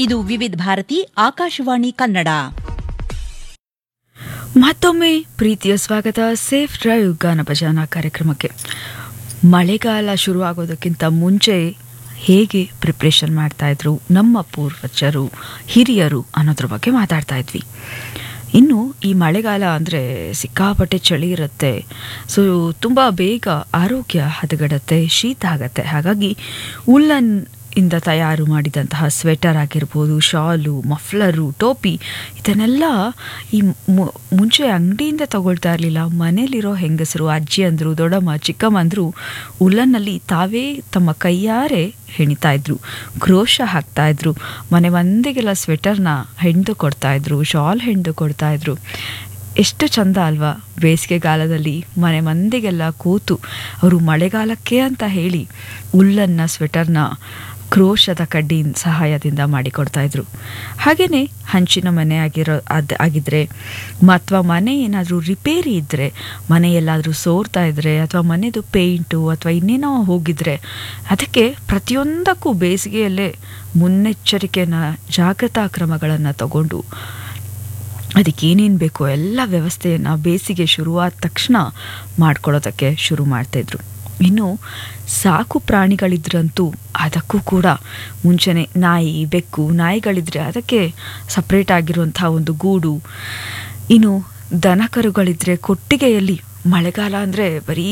ಇದು ವಿವಿಧ ಭಾರತಿ ಆಕಾಶವಾಣಿ ಕನ್ನಡ ಮತ್ತೊಮ್ಮೆ ಪ್ರೀತಿಯ ಸ್ವಾಗತ ಸೇಫ್ ಡ್ರೈವ್ ಗಾನ ಭಜನಾ ಕಾರ್ಯಕ್ರಮಕ್ಕೆ ಮಳೆಗಾಲ ಶುರುವಾಗೋದಕ್ಕಿಂತ ಮುಂಚೆ ಹೇಗೆ ಪ್ರಿಪ್ರೇಷನ್ ಮಾಡ್ತಾ ಇದ್ರು ನಮ್ಮ ಪೂರ್ವಜರು ಹಿರಿಯರು ಅನ್ನೋದ್ರ ಬಗ್ಗೆ ಮಾತಾಡ್ತಾ ಇದ್ವಿ ಇನ್ನು ಈ ಮಳೆಗಾಲ ಅಂದರೆ ಸಿಕ್ಕಾಪಟ್ಟೆ ಚಳಿ ಇರುತ್ತೆ ಸೊ ತುಂಬ ಬೇಗ ಆರೋಗ್ಯ ಹದಗೆಡುತ್ತೆ ಶೀತ ಆಗತ್ತೆ ಹಾಗಾಗಿ ಉಲ್ಲನ್ ಇಂದ ತಯಾರು ಮಾಡಿದಂತಹ ಸ್ವೆಟರ್ ಆಗಿರ್ಬೋದು ಶಾಲು ಮಫ್ಲರು ಟೋಪಿ ಇದನ್ನೆಲ್ಲ ಈ ಮು- ಮುಂಚೆ ಅಂಗಡಿಯಿಂದ ತಗೊಳ್ತಾ ಇರಲಿಲ್ಲ ಮನೇಲಿರೋ ಹೆಂಗಸರು ಅಜ್ಜಿ ಅಂದರು ದೊಡ್ಡಮ್ಮ ಚಿಕ್ಕಮ್ಮ ಅಂದರು ಉಲ್ಲನ್ನಲ್ಲಿ ತಾವೇ ತಮ್ಮ ಕೈಯಾರೆ ಹೆಣಿತಾ ಇದ್ರು ಕ್ರೋಶ ಹಾಕ್ತಾ ಇದ್ರು ಮನೆ ಮಂದಿಗೆಲ್ಲ ಸ್ವೆಟರ್ನ ಹೆಣ್ದು ಕೊಡ್ತಾ ಇದ್ರು ಶಾಲ್ ಹೆಣ್ದು ಕೊಡ್ತಾ ಇದ್ರು ಎಷ್ಟು ಚಂದ ಅಲ್ವಾ ಬೇಸಿಗೆಗಾಲದಲ್ಲಿ ಮನೆ ಮಂದಿಗೆಲ್ಲ ಕೂತು ಅವರು ಮಳೆಗಾಲಕ್ಕೆ ಅಂತ ಹೇಳಿ ಉಲ್ಲನ್ನ ಸ್ವೆಟರ್ನ ಕ್ರೋಶದ ಕಡ್ಡಿ ಸಹಾಯದಿಂದ ಮಾಡಿಕೊಡ್ತಾ ಇದ್ರು ಹಾಗೆಯೇ ಹಂಚಿನ ಮನೆ ಆಗಿರೋ ಅದು ಆಗಿದ್ರೆ ಅಥವಾ ಮನೆ ಏನಾದರೂ ರಿಪೇರಿ ಇದ್ದರೆ ಮನೆ ಎಲ್ಲಾದರೂ ಸೋರ್ತಾ ಇದ್ದರೆ ಅಥವಾ ಮನೆದು ಪೇಂಟು ಅಥವಾ ಇನ್ನೇನೋ ಹೋಗಿದ್ರೆ ಅದಕ್ಕೆ ಪ್ರತಿಯೊಂದಕ್ಕೂ ಬೇಸಿಗೆಯಲ್ಲೇ ಮುನ್ನೆಚ್ಚರಿಕೆನ ಜಾಗ್ರತಾ ಕ್ರಮಗಳನ್ನು ತಗೊಂಡು ಅದಕ್ಕೆ ಏನೇನು ಬೇಕೋ ಎಲ್ಲ ವ್ಯವಸ್ಥೆಯನ್ನು ಬೇಸಿಗೆ ಶುರುವಾದ ತಕ್ಷಣ ಮಾಡ್ಕೊಳ್ಳೋದಕ್ಕೆ ಶುರು ಮಾಡ್ತಾಯಿದ್ರು ಇನ್ನು ಸಾಕು ಪ್ರಾಣಿಗಳಿದ್ರಂತೂ ಅದಕ್ಕೂ ಕೂಡ ಮುಂಚೆನೆ ನಾಯಿ ಬೆಕ್ಕು ನಾಯಿಗಳಿದ್ರೆ ಅದಕ್ಕೆ ಸಪ್ರೇಟ್ ಆಗಿರುವಂಥ ಒಂದು ಗೂಡು ಇನ್ನು ದನಕರುಗಳಿದ್ರೆ ಕೊಟ್ಟಿಗೆಯಲ್ಲಿ ಮಳೆಗಾಲ ಅಂದರೆ ಬರೀ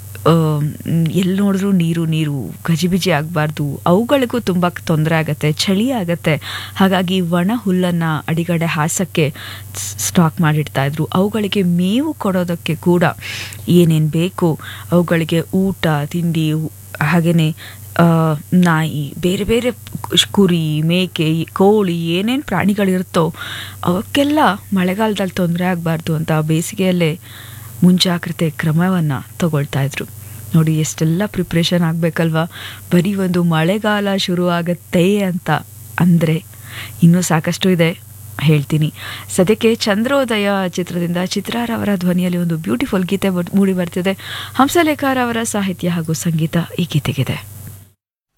ಎಲ್ಲಿ ನೋಡಿದ್ರೂ ನೀರು ನೀರು ಗಜಿಬಿಜಿ ಆಗಬಾರ್ದು ಅವುಗಳಿಗೂ ತುಂಬ ತೊಂದರೆ ಆಗುತ್ತೆ ಚಳಿ ಆಗುತ್ತೆ ಹಾಗಾಗಿ ಒಣ ಹುಲ್ಲನ್ನು ಅಡಿಗಡೆ ಹಾಸಕ್ಕೆ ಸ್ಟಾಕ್ ಮಾಡಿಡ್ತಾ ಇದ್ರು ಅವುಗಳಿಗೆ ಮೇವು ಕೊಡೋದಕ್ಕೆ ಕೂಡ ಏನೇನು ಬೇಕು ಅವುಗಳಿಗೆ ಊಟ ತಿಂಡಿ ಹಾಗೆಯೇ ನಾಯಿ ಬೇರೆ ಬೇರೆ ಕುರಿ ಮೇಕೆ ಕೋಳಿ ಏನೇನು ಪ್ರಾಣಿಗಳಿರುತ್ತೋ ಅವಕ್ಕೆಲ್ಲ ಮಳೆಗಾಲದಲ್ಲಿ ತೊಂದರೆ ಆಗಬಾರ್ದು ಅಂತ ಬೇಸಿಗೆಯಲ್ಲೇ ಮುಂಜಾಗ್ರತೆ ಕ್ರಮವನ್ನು ತಗೊಳ್ತಾ ಇದ್ರು ನೋಡಿ ಎಷ್ಟೆಲ್ಲ ಪ್ರಿಪ್ರೇಷನ್ ಆಗಬೇಕಲ್ವಾ ಬರೀ ಒಂದು ಮಳೆಗಾಲ ಶುರು ಆಗತ್ತೆ ಅಂತ ಅಂದರೆ ಇನ್ನೂ ಸಾಕಷ್ಟು ಇದೆ ಹೇಳ್ತೀನಿ ಸದ್ಯಕ್ಕೆ ಚಂದ್ರೋದಯ ಚಿತ್ರದಿಂದ ಚಿತ್ರಾರವರ ಧ್ವನಿಯಲ್ಲಿ ಒಂದು ಬ್ಯೂಟಿಫುಲ್ ಗೀತೆ ಬರ್- ಮೂಡಿ ಬರ್ತಿದೆ ಹಂಸಲೇಖರ್ ಅವರ ಸಾಹಿತ್ಯ ಹಾಗೂ ಸಂಗೀತ ಈ ಗೀತೆಗಿದೆ